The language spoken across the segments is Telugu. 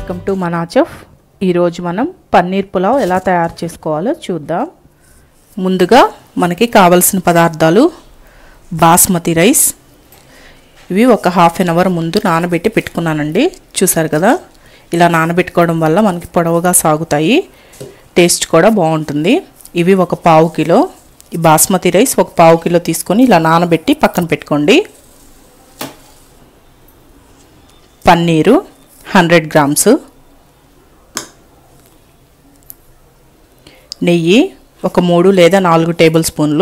వెల్కమ్ టు మనాచఫ్ ఈరోజు మనం పన్నీర్ పులావ్ ఎలా తయారు చేసుకోవాలో చూద్దాం ముందుగా మనకి కావలసిన పదార్థాలు బాస్మతి రైస్ ఇవి ఒక హాఫ్ అన్ అవర్ ముందు నానబెట్టి పెట్టుకున్నానండి చూసారు కదా ఇలా నానబెట్టుకోవడం వల్ల మనకి పొడవుగా సాగుతాయి టేస్ట్ కూడా బాగుంటుంది ఇవి ఒక పావు కిలో ఈ బాస్మతి రైస్ ఒక పావు కిలో తీసుకొని ఇలా నానబెట్టి పక్కన పెట్టుకోండి పన్నీరు హండ్రెడ్ గ్రామ్స్ నెయ్యి ఒక మూడు లేదా నాలుగు టేబుల్ స్పూన్లు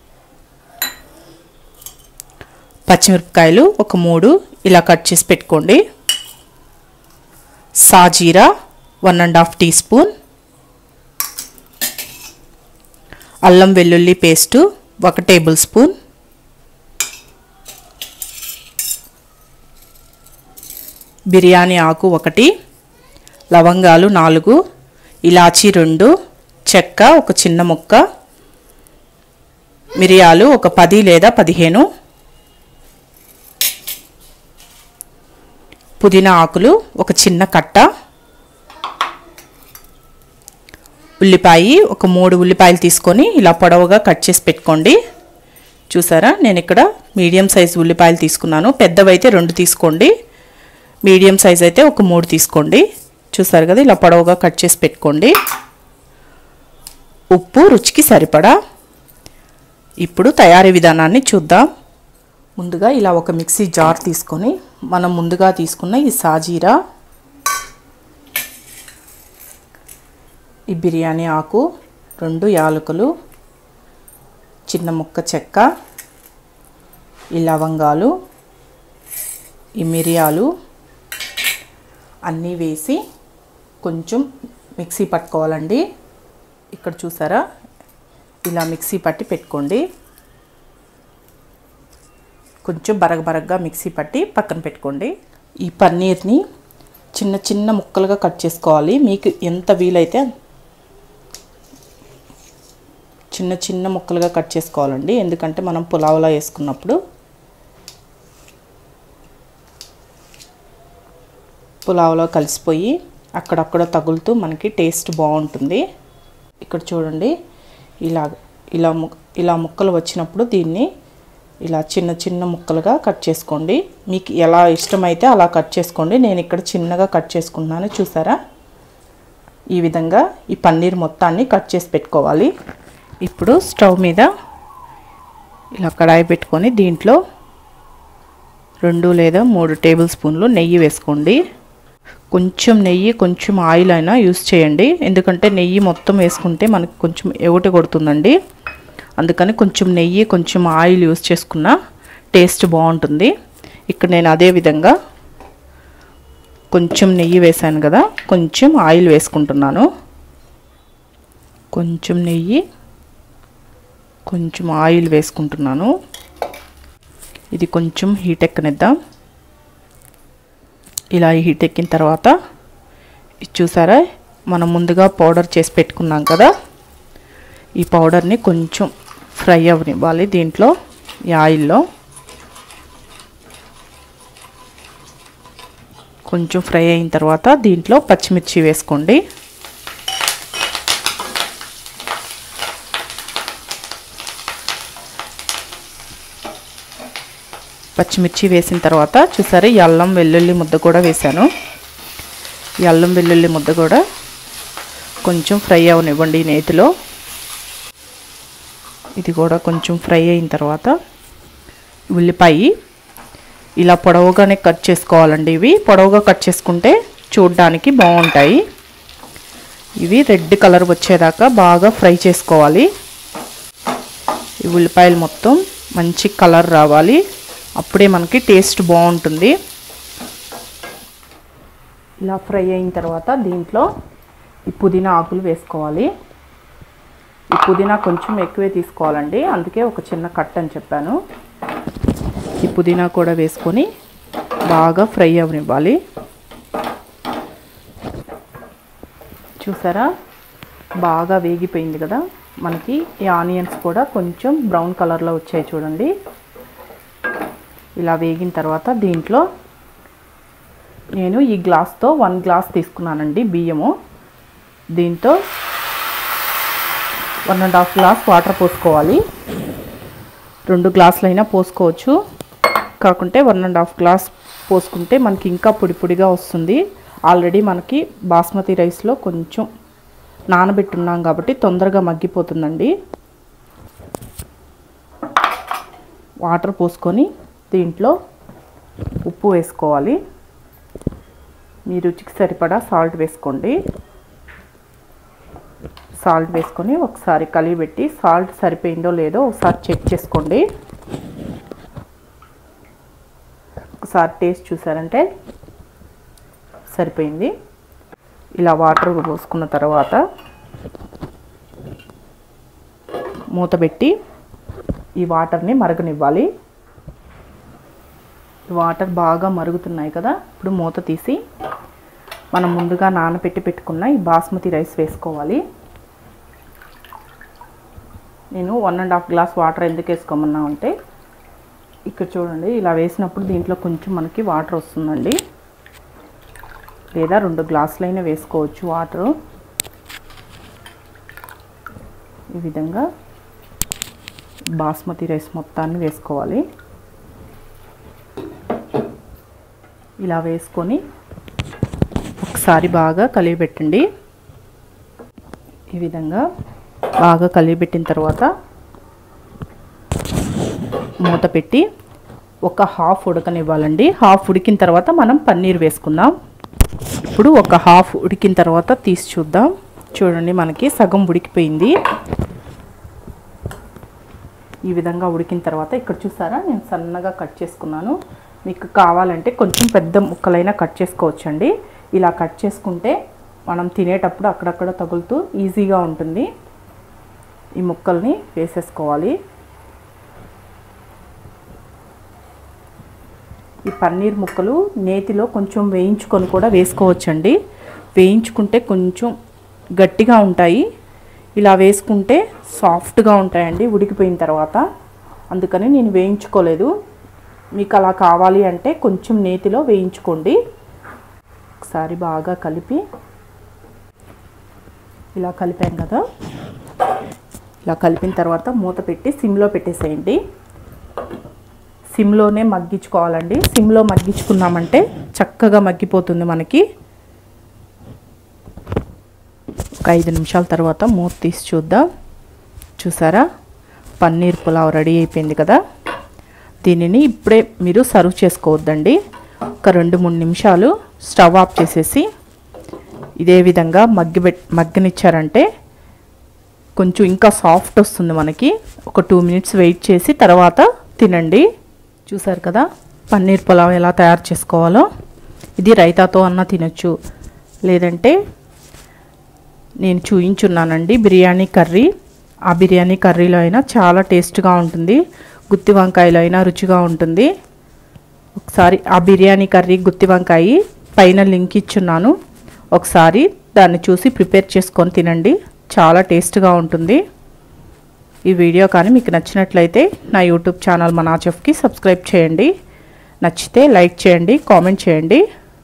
పచ్చిమిరపకాయలు ఒక మూడు ఇలా కట్ చేసి పెట్టుకోండి సాజీరా one and half teaspoon అల్లం వెల్లుల్లి పేస్టు ఒక టేబుల్ స్పూన్ బిర్యానీ ఆకు ఒకటి లవంగాలు నాలుగు ఇలాచీ రెండు చెక్క ఒక చిన్న ముక్క మిరియాలు ఒక పది లేదా పదిహేను పుదీనా ఆకులు ఒక చిన్న కట్ట ఉల్లిపాయ ఒక మూడు ఉల్లిపాయలు తీసుకొని ఇలా పొడవుగా కట్ చేసి పెట్టుకోండి చూసారా నేను ఇక్కడ మీడియం సైజ్ ఉల్లిపాయలు తీసుకున్నాను పెద్దవైతే రెండు తీసుకోండి మీడియం సైజ్ అయితే ఒక మూడు తీసుకోండి చూసారు కదా ఇలా పొడవుగా కట్ చేసి పెట్టుకోండి ఉప్పు రుచికి సరిపడా ఇప్పుడు తయారీ విధానాన్ని చూద్దాం ముందుగా ఇలా ఒక మిక్సీ జార్ తీసుకొని మనం ముందుగా తీసుకున్న ఈ సాజీరా ఈ బిర్యానీ ఆకు రెండు యాలకులు చిన్న ముక్క చెక్క ఈ లవంగాలు ఈ మిరియాలు అన్నీ వేసి కొంచెం మిక్సీ పట్టుకోవాలండి ఇక్కడ చూసారా ఇలా మిక్సీ పట్టి పెట్టుకోండి కొంచెం బరగ బరగ్గా మిక్సీ పట్టి పక్కన పెట్టుకోండి ఈ పన్నీర్ని చిన్న చిన్న ముక్కలుగా కట్ చేసుకోవాలి మీకు ఎంత వీలైతే చిన్న చిన్న ముక్కలుగా కట్ చేసుకోవాలండి ఎందుకంటే మనం పులావ్లో వేసుకున్నప్పుడు పులావ్లో కలిసిపోయి అక్కడక్కడ తగులుతూ మనకి టేస్ట్ బాగుంటుంది ఇక్కడ చూడండి ఇలా ఇలా ము ఇలా ముక్కలు వచ్చినప్పుడు దీన్ని ఇలా చిన్న చిన్న ముక్కలుగా కట్ చేసుకోండి మీకు ఎలా ఇష్టమైతే అలా కట్ చేసుకోండి నేను ఇక్కడ చిన్నగా కట్ చేసుకున్నాను చూసారా ఈ విధంగా ఈ పన్నీర్ మొత్తాన్ని కట్ చేసి పెట్టుకోవాలి ఇప్పుడు స్టవ్ మీద ఇలా కడాయి పెట్టుకొని దీంట్లో రెండు లేదా మూడు టేబుల్ స్పూన్లు నెయ్యి వేసుకోండి కొంచెం నెయ్యి కొంచెం ఆయిల్ అయినా యూస్ చేయండి ఎందుకంటే నెయ్యి మొత్తం వేసుకుంటే మనకి కొంచెం ఎగటి కొడుతుందండి అందుకని కొంచెం నెయ్యి కొంచెం ఆయిల్ యూస్ చేసుకున్న టేస్ట్ బాగుంటుంది ఇక్కడ నేను అదే విధంగా కొంచెం నెయ్యి వేసాను కదా కొంచెం ఆయిల్ వేసుకుంటున్నాను కొంచెం నెయ్యి కొంచెం ఆయిల్ వేసుకుంటున్నాను ఇది కొంచెం హీట్ ఎక్కనిద్దాం ఇలా హీట్ ఎక్కిన తర్వాత ఇది చూసారా మనం ముందుగా పౌడర్ చేసి పెట్టుకున్నాం కదా ఈ పౌడర్ని కొంచెం ఫ్రై అవ్వనివ్వాలి దీంట్లో ఈ ఆయిల్లో కొంచెం ఫ్రై అయిన తర్వాత దీంట్లో పచ్చిమిర్చి వేసుకోండి పచ్చిమిర్చి వేసిన తర్వాత చూసారా ఈ అల్లం వెల్లుల్లి ముద్ద కూడా వేసాను ఈ అల్లం వెల్లుల్లి ముద్ద కూడా కొంచెం ఫ్రై అవనివ్వండి ఈ నేతిలో ఇది కూడా కొంచెం ఫ్రై అయిన తర్వాత ఉల్లిపాయ ఇలా పొడవుగానే కట్ చేసుకోవాలండి ఇవి పొడవుగా కట్ చేసుకుంటే చూడడానికి బాగుంటాయి ఇవి రెడ్ కలర్ వచ్చేదాకా బాగా ఫ్రై చేసుకోవాలి ఈ ఉల్లిపాయలు మొత్తం మంచి కలర్ రావాలి అప్పుడే మనకి టేస్ట్ బాగుంటుంది ఇలా ఫ్రై అయిన తర్వాత దీంట్లో ఈ పుదీనా ఆకులు వేసుకోవాలి ఈ పుదీనా కొంచెం ఎక్కువే తీసుకోవాలండి అందుకే ఒక చిన్న కట్ అని చెప్పాను ఈ పుదీనా కూడా వేసుకొని బాగా ఫ్రై అవనివ్వాలి చూసారా బాగా వేగిపోయింది కదా మనకి ఈ ఆనియన్స్ కూడా కొంచెం బ్రౌన్ కలర్లో వచ్చాయి చూడండి ఇలా వేగిన తర్వాత దీంట్లో నేను ఈ గ్లాస్తో వన్ గ్లాస్ తీసుకున్నానండి బియ్యము దీంతో one and half glass water పోసుకోవాలి రెండు గ్లాసులైనా పోసుకోవచ్చు కాకుంటే వన్ అండ్ హాఫ్ గ్లాస్ పోసుకుంటే మనకి ఇంకా పొడి పొడిగా వస్తుంది ఆల్రెడీ మనకి బాస్మతి రైస్లో కొంచెం నానబెట్టున్నాం కాబట్టి తొందరగా మగ్గిపోతుందండి వాటర్ పోసుకొని దీంట్లో ఉప్పు వేసుకోవాలి మీ రుచికి సరిపడా సాల్ట్ వేసుకోండి సాల్ట్ వేసుకొని ఒకసారి కలిగిపెట్టి సాల్ట్ సరిపోయిందో లేదో ఒకసారి చెక్ చేసుకోండి ఒకసారి టేస్ట్ చూసారంటే సరిపోయింది ఇలా వాటర్ పోసుకున్న తర్వాత మూత పెట్టి ఈ వాటర్ని మరగనివ్వాలి ఈ వాటర్ బాగా మరుగుతున్నాయి కదా ఇప్పుడు మూత తీసి మనం ముందుగా నానబెట్టి పెట్టుకున్న ఈ బాస్మతి రైస్ వేసుకోవాలి నేను one and half glass water ఎందుకు వేసుకోమన్నా అంటే ఇక్కడ చూడండి ఇలా వేసినప్పుడు దీంట్లో కొంచెం మనకి వాటర్ వస్తుందండి లేదా రెండు గ్లాసులైనా వేసుకోవచ్చు వాటరు ఈ విధంగా బాస్మతి రైస్ మొత్తాన్ని వేసుకోవాలి ఇలా వేసుకొని ఒకసారి బాగా కలిగిపెట్టండి ఈ విధంగా బాగా కలిగిపెట్టిన తర్వాత మూత పెట్టి ఒక హాఫ్ ఉడకనివ్వాలండి హాఫ్ ఉడికిన తర్వాత మనం పన్నీర్ వేసుకుందాం ఇప్పుడు ఒక హాఫ్ ఉడికిన తర్వాత తీసి చూద్దాం చూడండి మనకి సగం ఉడికిపోయింది ఈ విధంగా ఉడికిన తర్వాత ఇక్కడ చూసారా నేను సన్నగా కట్ చేసుకున్నాను మీకు కావాలంటే కొంచెం పెద్ద ముక్కలైనా కట్ చేసుకోవచ్చండి ఇలా కట్ చేసుకుంటే మనం తినేటప్పుడు అక్కడక్కడ తగులుతూ ఈజీగా ఉంటుంది ఈ ముక్కల్ని వేసేసుకోవాలి ఈ పన్నీర్ ముక్కలు నేతిలో కొంచెం వేయించుకొని కూడా వేసుకోవచ్చండి వేయించుకుంటే కొంచెం గట్టిగా ఉంటాయి ఇలా వేసుకుంటే సాఫ్ట్గా ఉంటాయండి ఉడికిపోయిన తర్వాత అందుకని నేను వేయించుకోలేదు మీకు అలా కావాలి అంటే కొంచెం నేతిలో వేయించుకోండి ఒకసారి బాగా కలిపి ఇలా కలిపాం కదా ఇలా కలిపిన తర్వాత మూత పెట్టి సిమ్లో పెట్టేసేయండి సిమ్లోనే మగ్గించుకోవాలండి సిమ్లో మగ్గించుకున్నామంటే చక్కగా మగ్గిపోతుంది మనకి ఒక ఐదు నిమిషాల తర్వాత మూత తీసి చూద్దాం చూసారా పన్నీర్ పులావ్ రెడీ అయిపోయింది కదా దీనిని ఇప్పుడే మీరు సర్వ్ చేసుకోవద్దండి ఒక రెండు మూడు నిమిషాలు స్టవ్ ఆఫ్ చేసేసి ఇదే విధంగా మగ్గి మగ్గనిచ్చారంటే కొంచెం ఇంకా సాఫ్ట్ వస్తుంది మనకి ఒక టూ మినిట్స్ వెయిట్ చేసి తర్వాత తినండి చూసారు కదా పన్నీర్ పులావ్ ఎలా తయారు చేసుకోవాలో ఇది రైతాతో అన్న తినొచ్చు లేదంటే నేను చూయించున్నానండి బిర్యానీ కర్రీ ఆ బిర్యానీ కర్రీలో అయినా చాలా టేస్ట్గా ఉంటుంది గుత్తి వంకాయలో అయినా రుచిగా ఉంటుంది ఒకసారి ఆ బిర్యానీ కర్రీ గుత్తి వంకాయ పైన లింక్ ఇచ్చున్నాను ఒకసారి దాన్ని చూసి ప్రిపేర్ చేసుకొని తినండి చాలా టేస్ట్గా ఉంటుంది ఈ వీడియో కానీ మీకు నచ్చినట్లయితే నా యూట్యూబ్ ఛానల్ మనా చెఫ్కి సబ్స్క్రైబ్ చేయండి నచ్చితే లైక్ చేయండి కామెంట్ చేయండి